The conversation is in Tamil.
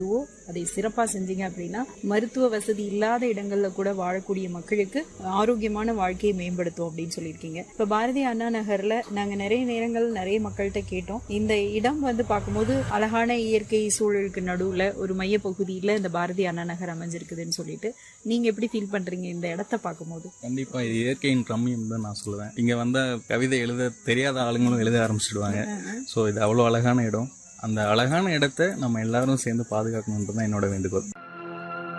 ஓ, அதை சிறப்பா செஞ்சீங்க அப்படின்னா மருத்துவ வசதி இல்லாத இடங்கள்ல கூட வாழக்கூடிய மக்களுக்கு ஆரோக்கியமான வாழ்க்கையை மேம்படுத்தும் அப்படின்னு சொல்லியிருக்கீங்க இப்ப பாரதிய அண்ணா நகர்ல நாங்க நிறைய நேரங்கள் நிறைய மக்கள்கிட்ட கேட்டோம் இந்த இடம் வந்து பார்க்கும்போது அழகான இயற்கை சூழலுக்கு நடுவுல ஒரு மைய பகுதியில இந்த பாரதிய அண்ணா நகர் அமைஞ்சிருக்குதுன்னு சொல்லிட்டு நீங்க எப்படி ஃபீல் பண்றீங்க இந்த இடத்த பார்க்கும்போது கண்டிப்பா இது இயற்கையின் ரம்மியம் தான் நான் சொல்லுவேன் இங்க வந்த கவிதை எழுத தெரியாத ஆளுங்களும் எழுத ஆரம்பிச்சிடுவாங்க ஸோ இது அவ்வளோ அழகான இடம் அந்த அழகான இடத்த நம்ம எல்லாரும் சேர்ந்து பாதுகாக்கணுன்றது தான் என்னோட வேண்டுகோள்